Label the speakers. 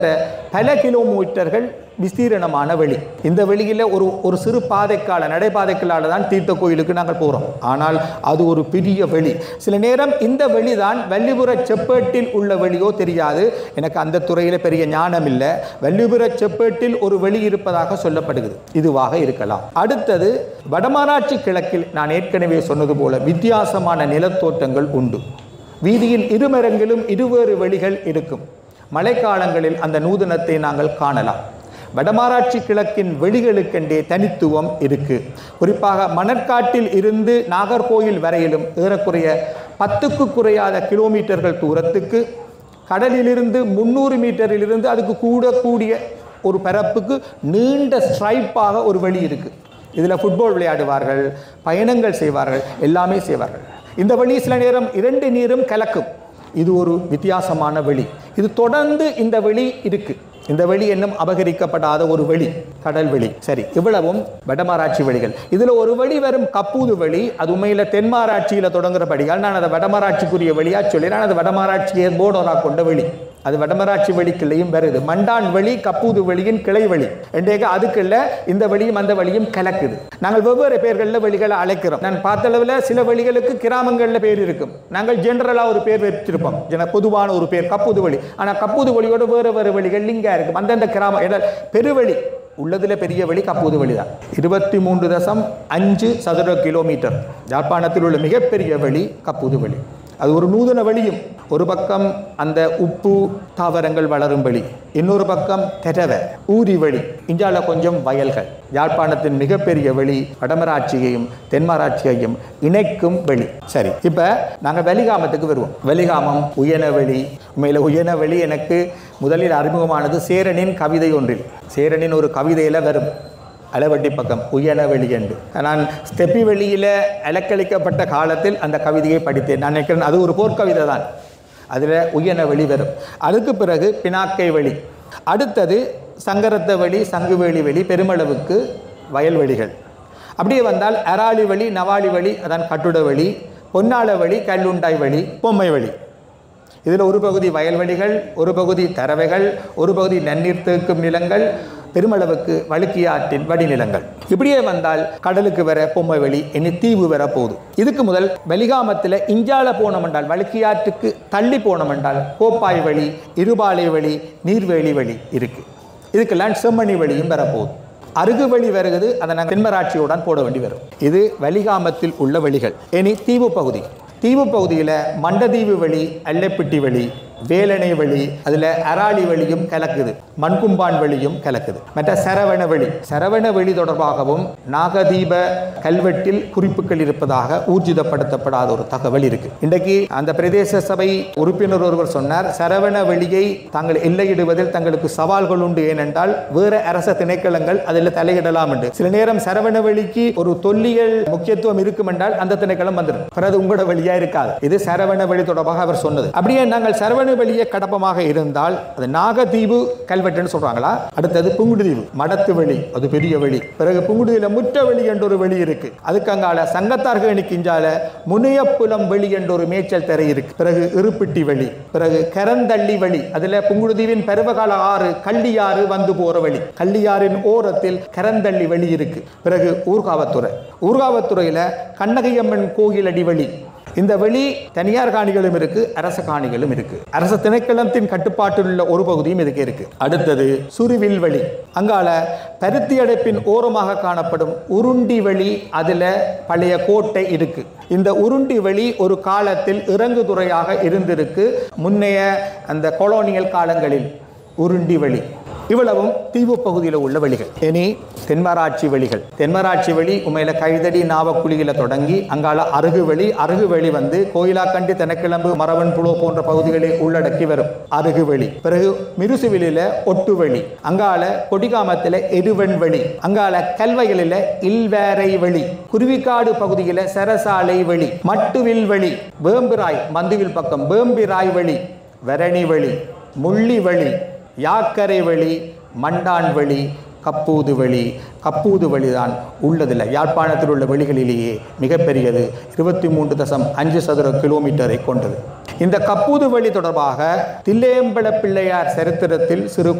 Speaker 1: பல கிலோமீட்டர்கள் விஸ்தீரணமான வெளி இந்த வெளியில் ஒரு ஒரு சிறு பாதைக்கால நடைபாதைக்கால தான் தீர்த்த கோயிலுக்கு நாங்கள் போகிறோம் ஆனால் அது ஒரு பெரிய வெளி சில நேரம் இந்த வெளி தான் வள்ளிபுர செப்பேட்டில் உள்ள வெளியோ தெரியாது எனக்கு அந்த துறையில் பெரிய ஞானம் இல்லை வள்ளிபுர செப்பேட்டில் ஒரு வெளி இருப்பதாக சொல்லப்படுகிறது இதுவாக இருக்கலாம் அடுத்தது வடமராட்சி கிழக்கில் நான் ஏற்கனவே சொன்னது போல வித்தியாசமான நிலத்தோட்டங்கள் உண்டு வீதியின் இருமரங்கிலும் இருவேறு வெளிகள் இருக்கும் மழைக்காலங்களில் அந்த நூதனத்தை நாங்கள் காணலாம் வடமாராட்சி கிழக்கின் வெளிகளுக்கென்றே தனித்துவம் இருக்கு குறிப்பாக மணற்காட்டில் இருந்து நாகர்கோயில் வரையிலும் ஏறக்குறைய பத்துக்கு குறையாத கிலோமீட்டர்கள் தூரத்துக்கு கடலிலிருந்து முந்நூறு மீட்டரிலிருந்து அதுக்கு கூட கூடிய ஒரு பரப்புக்கு நீண்ட ஸ்ட்ரைப்பாக ஒரு வழி இருக்குது இதில் ஃபுட்பால் விளையாடுவார்கள் பயணங்கள் செய்வார்கள் எல்லாமே செய்வார்கள் இந்த வழி சில நேரம் இரண்டு நீரும் கலக்கும் இது ஒரு வித்தியாசமான வெளி இது தொடர்ந்து இந்த வெளி இருக்கு இந்த வெளி என்னும் அபகரிக்கப்படாத ஒரு வெளி கடல் வெளி சரி இவ்வளவும் வடமாராட்சி வெளிகள் இதுல ஒரு வழி வரும் கப்பூது வெளி அது உண்மையில தென்மாராட்சியில தொடங்குறபடியால் நான் அதை வடமாராட்சிக்குரிய வெளியா சொல்லி நான் அது வடமாராட்சியை போர்டரா கொண்ட வெளி அது வடமராட்சி வெளிக்குள்ளேயும் வருது மண்டான் வெளி கப்பூது வெளியின் கிளை வெளி என்றேக அதுக்குள்ள இந்த வெளியும் அந்த வெளியும் கலக்குது நாங்கள் வெவ்வேறு பேர்களில் வெளிகளை அழைக்கிறோம் நான் பார்த்த அளவில் சில வெளிகளுக்கு கிராமங்களில் பேர் இருக்கும் நாங்கள் ஜென்ரலாக ஒரு பேர் வச்சிருப்போம் ஜன பொதுவான ஒரு பேர் கப்பூது வெளி ஆனால் கப்பூது வெளியோட வேறு வேறு வெளிகள் லிங்கா இருக்கும் அந்தந்த கிராம இட- பெருவெளி உள்ளதுல பெரிய வெளி கப்பூது வெளி தான் இருபத்தி மூன்று தசம் அஞ்சு சதுர கிலோமீட்டர் யாழ்ப்பாணத்தில் உள்ள மிகப்பெரிய வெளி கப்பூது வெளி அது ஒரு நூதன வழியும் ஒரு பக்கம் அந்த உப்பு தாவரங்கள் வளரும் வழி இன்னொரு பக்கம் தெரவ ஊரி வழி இந்தியாவில் கொஞ்சம் வயல்கள் யாழ்ப்பாணத்தின் மிகப்பெரிய வெளி வடமராட்சியையும் தென்மராட்சியையும் இணைக்கும் வெளி சரி இப்போ நாங்கள் வெளிகாமத்துக்கு வருவோம் வெளிகாமம் உயனவெளி உண்மையில் உயனவெளி எனக்கு முதலில் அறிமுகமானது சேரனின் கவிதை ஒன்றில் சேரனின் ஒரு கவிதையில் வரும் அளவட்டி பக்கம் உயன வெளி என்று நான் ஸ்டெப்பி வெளியில் அலக்களிக்கப்பட்ட காலத்தில் அந்த கவிதையை படித்தேன் நான் நினைக்கிறேன் அது ஒரு போர்க்கவிதை தான் அதில் உயன வெளி வரும் அதுக்கு பிறகு பினாக்கை வெளி அடுத்தது சங்கரத்த வெளி சங்குவேலி வெளி பெருமளவுக்கு வயல்வெளிகள் அப்படியே வந்தால் அராளி வழி நவாளி வழி அதான் கட்டுட வழி பொன்னாள வழி கல்லுண்டாய் வழி பொம்மை வழி இதில் ஒரு பகுதி வயல்வெளிகள் ஒரு பகுதி தரவைகள் ஒரு பகுதி நன்னீர் தேக்கும் நிலங்கள் பெருமளவுக்கு வழுக்கியாற்றின் வடிநிலங்கள் இப்படியே வந்தால் கடலுக்கு வர பொம்மை வெளி இனி தீவு வர போகுது இதுக்கு முதல் வெளிகாமத்தில் இஞ்சால போனோம் என்றால் வழுக்கியாற்றுக்கு தள்ளி போனோம் என்றால் கோப்பாய் வழி இருபாலை வழி நீர்வேலி வழி இருக்கு இதுக்கெல்லாம் செம்மணி வழியும் வரப்போகுது அருகு வழி வருகிறது அதை நாங்கள் தென்மராட்சியுடன் போட வேண்டி வரும் இது வலிகாமத்தில் உள்ள வழிகள் இனி தீவு பகுதி தீவு பகுதியில் மண்டதீவு வழி அல்லப்பிட்டி வழி வேலணை வழி அதில் அராளி வழியும் கலக்குது மண்கும்பான் வழியும் கலக்குது மற்ற சரவண வழி சரவண வழி தொடர்பாகவும் நாகதீப கல்வெட்டில் குறிப்புகள் இருப்பதாக ஊர்ஜிதப்படுத்தப்படாத ஒரு தகவல் இருக்கு இன்றைக்கு அந்த பிரதேச சபை உறுப்பினர் ஒருவர் சொன்னார் சரவண வெளியை தாங்கள் எல்லையிடுவதில் தங்களுக்கு சவால்கள் உண்டு ஏனென்றால் வேறு அரச திணைக்களங்கள் அதில் தலையிடலாம் என்று சில நேரம் சரவண வெளிக்கு ஒரு தொல்லியல் முக்கியத்துவம் இருக்கும் என்றால் அந்த திணைக்களம் வந்துடும் பிறகு உங்களோட வழியா இருக்காது இது சரவண வழி தொடர்பாக அவர் சொன்னது அப்படியே நாங்கள் சரவண வெளியே கடப்பமாக இருந்தால் அது நாகதீவு கல்வெட்டுன்னு சொல்றாங்களா அடுத்தது புங்குடுதீவு மடத்து வெளி அது பெரிய வெளி பிறகு புங்குடுதியில முற்ற வெளி என்ற ஒரு வெளி இருக்கு அதுக்கு அங்கால சங்கத்தார்கள் கிஞ்சால முனையப்புலம் வெளி என்ற ஒரு மேய்ச்சல் திரை இருக்கு பிறகு இருப்பிட்டி வெளி பிறகு கரந்தள்ளி வெளி அதுல புங்குடுதீவின் பருவகால ஆறு கள்ளியாறு வந்து போற வெளி கள்ளியாறின் ஓரத்தில் கரந்தள்ளி வெளி இருக்கு பிறகு ஊர்காவத்துறை ஊர்காவத்துறையில கண்ணகையம்மன் கோயில் அடி வெளி இந்த வெளி தனியார் காணிகளும் இருக்கு அரச காணிகளும் இருக்கு அரச திணைக்களத்தின் கட்டுப்பாட்டில் உள்ள ஒரு பகுதியும் இதுக்கு இருக்கு அடுத்தது சுருவில் வெளி அங்கால பருத்தி அடைப்பின் ஓரமாக காணப்படும் உருண்டி வெளி அதுல பழைய கோட்டை இருக்கு இந்த உருண்டி வெளி ஒரு காலத்தில் இறங்குதுறையாக இருந்திருக்கு முன்னைய அந்த கொலோனியல் காலங்களில் உருண்டி வெளி இவ்வளவும் தீவு பகுதியில் உள்ள வெளிகள் இனி தென்மராட்சி வெளிகள் தென்மராட்சி வெளி உண்மையில கைதடி நாவக்குழியில தொடங்கி அங்கால அருகு வெளி அருகு வெளி வந்து கோயிலாக்கண்டி தெனக்கிழம்பு மரவன் புலோ போன்ற பகுதிகளை உள்ளடக்கி வரும் அருகு வெளி பிறகு மிருசுவிலில ஒட்டு வெளி அங்கால கொடிகாமத்துல எருவன் வெளி அங்கால கல்வயலில இல்வேரை வெளி குருவிக்காடு பகுதியில சரசாலை வெளி மட்டுவில் வெளி வேம்பிராய் மந்துவில் பக்கம் வேம்பிராய் வெளி வெரணி வெளி முள்ளி வெளி யாக்கரை வெளி மண்டான் வெளி கப்பூது வெளி கப்பூது வெளிதான் உள்ளதில்லை யாழ்ப்பாணத்தில் உள்ள வெளிகளிலேயே மிகப்பெரியது இருபத்தி மூன்று தசம் அஞ்சு சதுர கிலோமீட்டரை கொண்டது இந்த கப்பூது வெளி தொடர்பாக தில்லையம்பல பிள்ளையார் சரித்திரத்தில் சிறு